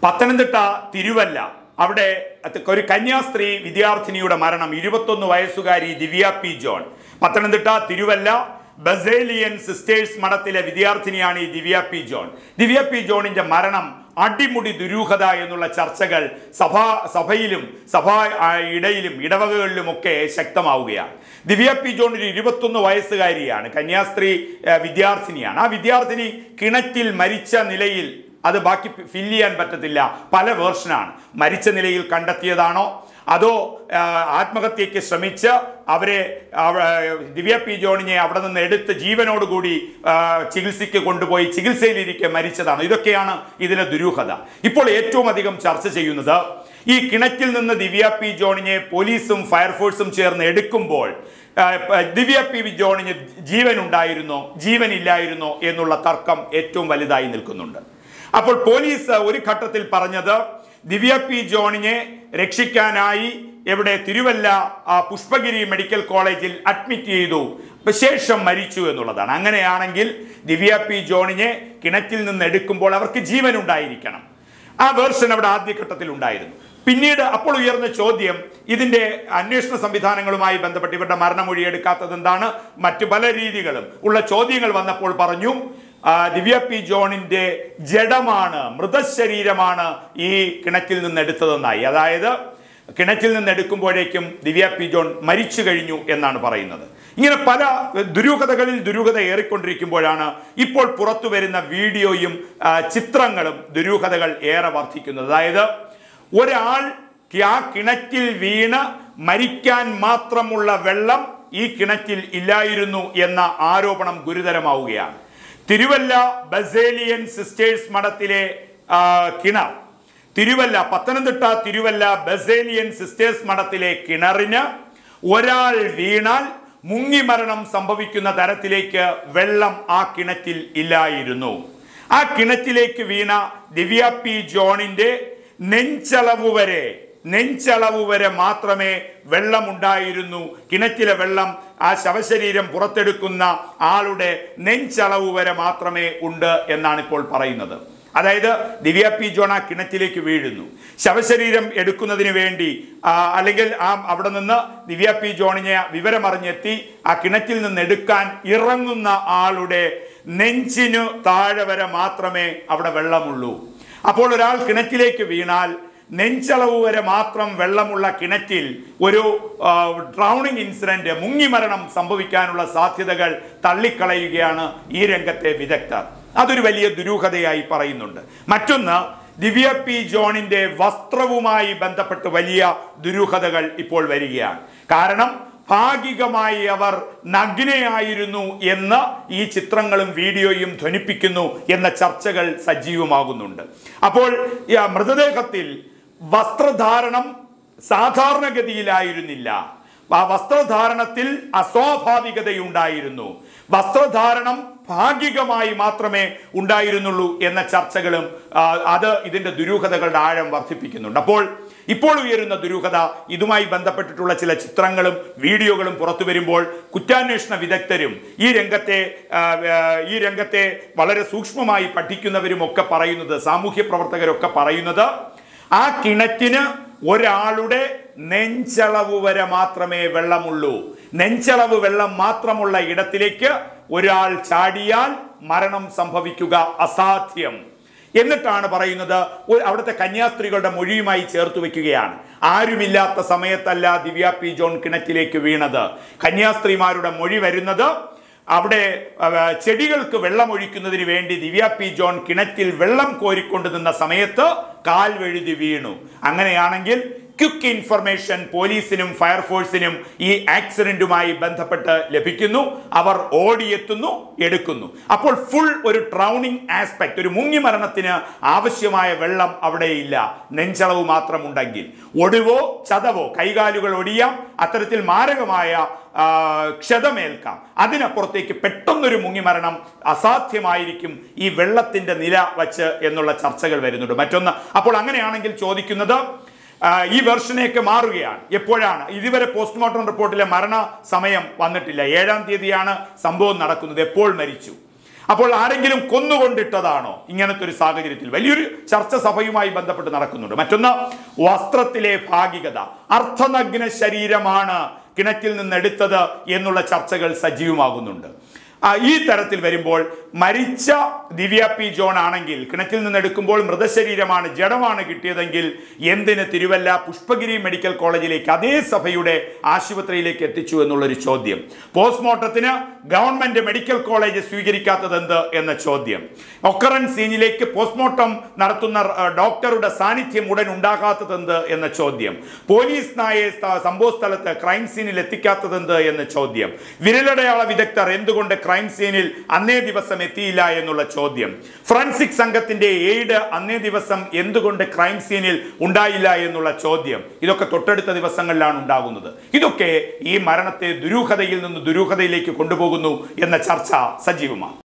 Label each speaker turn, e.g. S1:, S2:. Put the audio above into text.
S1: പത്തനംതിട്ട തിരുവല്ല അവിടെ ഒരു കന്യാസ്ത്രീ വിദ്യാർത്ഥിനിയുടെ മരണം ഇരുപത്തൊന്ന് വയസ്സുകാരി Divya P John Pathanamthitta Thiruvalla Basilian sisters മഠത്തിലെ വിദ്യാർത്ഥിനിയാണ് ഈ Divya P John Divya P ജോണിന്റെ മരണം അടിമുടി ദുരൂഹത എന്നുള്ള ചർച്ചകൾ സഭാ സഭയിലും സഭാ ആ, ഇടയിലും ഇടവകകളിലുമൊക്കെ ശക്തമാവുകയാണ് ദിവ്യ പി ജോൺ ഒരു ഇരുപത്തൊന്ന് വയസ്സുകാരിയാണ് കന്യാസ്ത്രീ ആ, വിദ്യാർത്ഥിനിയാണ് ആ വിദ്യാർത്ഥിനി കിണറ്റിൽ മരിച്ച നിലയിൽ അത് ബാക്കി ഫില്ല് ചെയ്യാൻ പറ്റത്തില്ല പല വേർഷനാണ് മരിച്ച നിലയിൽ കണ്ടെത്തിയതാണോ അതോ ആ, ആത്മഹത്യയ്ക്ക് ശ്രമിച്ച് അവരെ അവ- ദിവ്യ പി ജോണിനെ അവിടെ നിന്ന് എടുത്ത് ജീവനോടുകൂടി ആ, ചികിത്സയ്ക്ക് കൊണ്ടുപോയി ചികിത്സയിലിരിക്കെ മരിച്ചതാണ് ഇതൊക്കെയാണ് ഇതിലെ ദുരൂഹത ഇപ്പോൾ ഏറ്റവും അധികം ചർച്ച ചെയ്യുന്നത് ഈ കിണറ്റിൽ നിന്ന് ദിവ്യ പി ജോണിനെ പോലീസും ഫയർഫോഴ്സും ചേർന്ന് എടുക്കുമ്പോൾ ആ, പ- ദിവ്യ പി ജോണിന് ജീവൻ ഉണ്ടായിരുന്നോ ജീവനില്ലായിരുന്നോ എന്നുള്ള തർക്കം ഏറ്റവും വലുതായി നിൽക്കുന്നുണ്ട് അപ്പോൾ പോലീസ് ഒരു ഘട്ടത്തിൽ പറഞ്ഞത് ദിവ്യ പി ജോണിനെ രക്ഷിക്കാനായി എവിടെ തിരുവല്ല ആ, പുഷ്പഗിരി മെഡിക്കൽ കോളേജിൽ അഡ്മിറ്റ് ചെയ്തു ശേഷം മരിച്ചു എന്നുള്ളതാണ് അങ്ങനെയാണെങ്കിൽ ദിവ്യ പി ജോണിനെ കിണറ്റിൽ നിന്ന് എടുക്കുമ്പോൾ അവർക്ക് ജീവൻ ഉണ്ടായിരിക്കണം ആ വേർഷൻ അവിടെ ആദ്യഘട്ടത്തിൽ ഉണ്ടായിരുന്നു പിന്നീട് അപ്പോൾ ഉയർന്ന ചോദ്യം ഇതിന്റെ അന്വേഷണ സംവിധാനങ്ങളുമായി ബന്ധപ്പെട്ട് ഇവരുടെ മരണമൊഴി എടുക്കാത്തത് എന്താണ് മറ്റു പല രീതികളും ഉള്ള ചോദ്യങ്ങൾ വന്നപ്പോൾ പറഞ്ഞു ആ, ദിവ്യ പി ജോണിന്റെ ജഡമാണ് മൃതശരീരമാണ് ഈ കിണറ്റിൽ നിന്ന് എടുത്തതെന്നായി അതായത് കിണറ്റിൽ നിന്ന് എടുക്കുമ്പോഴേക്കും ദിവ്യ പി ജോൺ മരിച്ചു കഴിഞ്ഞു എന്നാണ് പറയുന്നത് ഇങ്ങനെ പല ദുരൂഹതകളിൽ ദുരൂഹത ഏറിക്കൊണ്ടിരിക്കുമ്പോഴാണ് ഇപ്പോൾ പുറത്തു വരുന്ന വീഡിയോയും ആ, ചിത്രങ്ങളും ദുരൂഹതകൾ ഏറെ വർദ്ധിക്കുന്നത് അതായത് ഒരാൾ ആ കിണറ്റിൽ വീണ് മരിക്കാൻ മാത്രമുള്ള വെള്ളം ഈ കിണറ്റിൽ ഇല്ലായിരുന്നു എന്ന ആരോപണം ഗുരുതരമാവുകയാണ് തിരുവല്ല ബസേലിയൻ സിസ്റ്റേഴ്സ് മഠത്തിലെ ആ, കിണർ തിരുവല്ല പത്തനംതിട്ട തിരുവല്ല ബസേലിയൻ സിസ്റ്റേഴ്സ് മഠത്തിലെ കിണറിന് ഒരാൾ വീണാൽ മുങ്ങിമരണം സംഭവിക്കുന്ന തരത്തിലേക്ക് വെള്ളം ആ കിണറ്റിൽ ഇല്ലായിരുന്നു ആ കിണറ്റിലേക്ക് വീണ ദിവ്യ പി ജോണിന്റെ നെഞ്ചളവ് വരെ നെഞ്ചളവ് വരെ മാത്രമേ വെള്ളമുണ്ടായിരുന്നു കിണറ്റിലെ വെള്ളം ആ ശവശരീരം പുറത്തെടുക്കുന്ന ആളുടെ നെഞ്ചളവ് വരെ മാത്രമേ ഉണ്ട് എന്നാണ് ഇപ്പോൾ പറയുന്നത് അതായത് ദിവ്യ പി ജോൺ ആ കിണറ്റിലേക്ക് വീഴുന്നു ശവശരീരം എടുക്കുന്നതിന് വേണ്ടി ആ, അല്ലെങ്കിൽ ആ അവിടെ നിന്ന് ദിവ്യ പി ജോണിനെ വിവരമറിഞ്ഞെത്തി ആ കിണറ്റിൽ നിന്ന് എടുക്കാൻ ഇറങ്ങുന്ന ആളുടെ നെഞ്ചിനു താഴെ വരെ മാത്രമേ അവിടെ വെള്ളമുള്ളൂ അപ്പോൾ ഒരാൾ കിണറ്റിലേക്ക് വീണാൽ നെഞ്ചളവ് വരെ മാത്രം വെള്ളമുള്ള കിണറ്റിൽ ഒരു ഡ്രൗണിങ് ഇൻസിഡന്റ് മുങ്ങിമരണം സംഭവിക്കാനുള്ള സാധ്യതകൾ തള്ളിക്കളയുകയാണ് ഈ രംഗത്തെ വിദഗ്ധർ അതൊരു വലിയ ദുരൂഹതയായി പറയുന്നുണ്ട് മറ്റൊന്ന് ദിവ്യ പി ജോണിന്റെ വസ്ത്രവുമായി ബന്ധപ്പെട്ട് വലിയ ദുരൂഹതകൾ ഇപ്പോൾ വരികയാണ് കാരണം ഭാഗികമായി അവർ നഗ്നയായിരുന്നു എന്ന് ഈ ചിത്രങ്ങളും വീഡിയോയും ധ്വനിപ്പിക്കുന്നു എന്ന ചർച്ചകൾ സജീവമാകുന്നുണ്ട് അപ്പോൾ ഈ മൃതദേഹത്തിൽ വസ്ത്രധാരണം സാധാരണഗതിയിലായിരുന്നില്ല ആ വസ്ത്രധാരണത്തിൽ അസ്വാഭാവികതയുണ്ടായിരുന്നു വസ്ത്രധാരണം ഭാഗികമായി മാത്രമേ ഉണ്ടായിരുന്നുള്ളൂ എന്ന ചർച്ചകളും ആ, അത് ഇതിന്റെ ദുരൂഹതകളുടെ ആഴം വർദ്ധിപ്പിക്കുന്നുണ്ട് അപ്പോൾ ഇപ്പോൾ ഉയരുന്ന ദുരൂഹത ഇതുമായി ബന്ധപ്പെട്ടിട്ടുള്ള ചില ചിത്രങ്ങളും വീഡിയോകളും പുറത്തു വരുമ്പോൾ കുറ്റാന്വേഷണ വിദഗ്ധരും ഈ രംഗത്തെ ആ, ആ, ഈ രംഗത്തെ വളരെ സൂക്ഷ്മമായി പഠിക്കുന്നവരും ഒക്കെ പറയുന്നത് സാമൂഹ്യ പ്രവർത്തകരൊക്കെ പറയുന്നത് ആ കിണറ്റിന് ഒരാളുടെ നെഞ്ചളവ് വരെ മാത്രമേ വെള്ളമുള്ളൂ നെഞ്ചളവ് വെള്ളം മാത്രമുള്ള ഇടത്തിലേക്ക് ഒരാൾ ചാടിയാൽ മരണം സംഭവിക്കുക അസാധ്യം എന്നിട്ടാണ് പറയുന്നത് ഒരു- അവിടുത്തെ കന്യാസ്ത്രീകളുടെ മൊഴിയുമായി ചേർത്ത് വെക്കുകയാണ് ആരുമില്ലാത്ത സമയത്തല്ല ദിവ്യ പി ജോൺ കിണറ്റിലേക്ക് വീണത് കന്യാസ്ത്രീമാരുടെ മൊഴി വരുന്നത് അവിടെ അവ, ചെടികൾക്ക് വെള്ളം ഒഴിക്കുന്നതിന് വേണ്ടി ദിവ്യ പി ജോൺ കിണറ്റിൽ വെള്ളം കോരിക്കൊണ്ട് നിന്ന സമയത്ത് കാൽ വഴുതി വീണു അങ്ങനെയാണെങ്കിൽ ക്വിക്ക് ഇൻഫർമേഷൻ പോലീസിനും ഫയർഫോഴ്സിനും ഈ ആക്സിഡന്റുമായി ബന്ധപ്പെട്ട് ലഭിക്കുന്നു അവർ ഓടിയെത്തുന്നു എടുക്കുന്നു അപ്പോൾ ഫുൾ ഒരു ട്രൗണിങ് ആസ്പെക്ട് ഒരു മുങ്ങി മരണത്തിന് ആവശ്യമായ വെള്ളം അവിടെയില്ല നെഞ്ചളവ് മാത്രമുണ്ടെങ്കിൽ ഒടിവോ ചതവോ കൈകാലുകൾ ഒടിയാം അത്തരത്തിൽ മാരകമായ ആ, ക്ഷതമേൽക്കാം അതിനപ്പുറത്തേക്ക് പെട്ടെന്നൊരു മുങ്ങിമരണം അസാധ്യമായിരിക്കും ഈ വെള്ളത്തിന്റെ നില വച്ച് എന്നുള്ള ചർച്ചകൾ വരുന്നുണ്ട് മറ്റൊന്ന് അപ്പോൾ അങ്ങനെയാണെങ്കിൽ ചോദിക്കുന്നത് ആ, ഈ വെർഷനേക്ക് മാറുകയാണ് എപ്പോഴാണ് ഇതുവരെ പോസ്റ്റ്മോർട്ടം റിപ്പോർട്ടിലെ മരണ സമയം വന്നിട്ടില്ല ഏഴാം തീയതിയാണ് സംഭവം നടക്കുന്നത് എപ്പോൾ മരിച്ചു അപ്പോൾ ആരെങ്കിലും കൊന്നുകൊണ്ടിട്ടതാണോ ഇങ്ങനത്തെ ഒരു സാഹചര്യത്തിൽ വലിയൊരു ചർച്ച സഭയുമായി ബന്ധപ്പെട്ട് നടക്കുന്നുണ്ട് മറ്റൊന്ന് വസ്ത്രത്തിലെ ഭാഗികത അർത്ഥനഗ്ന ശരീരമാണ് കിണറ്റിൽ നിന്ന് എടുത്തത് എന്നുള്ള ചർച്ചകൾ സജീവമാകുന്നുണ്ട് ആ, ഈ തരത്തിൽ വരുമ്പോൾ മരിച്ച ദിവ്യ പി ജോൺ ആണെങ്കിൽ കിണറ്റിൽ നിന്ന് എടുക്കുമ്പോൾ മൃതശരീരമാണ് ജഡമാണ് കിട്ടിയതെങ്കിൽ എന്തിന് തിരുവല്ല പുഷ്പഗിരി മെഡിക്കൽ കോളേജിലേക്ക് അതേ സഭയുടെ ആശുപത്രിയിലേക്ക് എത്തിച്ചു എന്നുള്ളൊരു ചോദ്യം പോസ്റ്റ്മോർട്ടത്തിന് ഗവൺമെന്റ് മെഡിക്കൽ കോളേജ് സ്വീകരിക്കാത്തത് എന്ത് എന്ന ചോദ്യം ഒക്കറൻ സീനിലേക്ക് പോസ്റ്റ്മോർട്ടം നടത്തുന്ന ആ, ഡോക്ടറുടെ സാന്നിധ്യം ഉടൻ ഉണ്ടാകാത്തത് എന്ത് എന്ന ചോദ്യം പോലീസ് നായെ സ്ഥ- സംഭവ സ്ഥലത്ത് ക്രൈം സീനിൽ എത്തിക്കാത്തത് എന്ത് എന്ന ചോദ്യം വിരലടയാള വിദഗ്ധർ എന്തുകൊണ്ട് ക്രൈം സീനിൽ അന്നേ ദിവസം എത്തിയില്ല എന്നുള്ള ചോദ്യം ഫോറൻസിക് സംഘത്തിന്റെ എയ്ഡ് അന്നേ ദിവസം എന്തുകൊണ്ട് ക്രൈം സീനിൽ ഉണ്ടായില്ല എന്നുള്ള ചോദ്യം ഇതൊക്കെ തൊട്ടടുത്ത ദിവസങ്ങളിലാണ് ഉണ്ടാകുന്നത് ഇതൊക്കെ ഈ മരണത്തെ ദുരൂഹതയിൽ നിന്ന് ദുരൂഹതയിലേക്ക് കൊണ്ടുപോകുന്നു എന്ന ചർച്ച സജീവമാണ്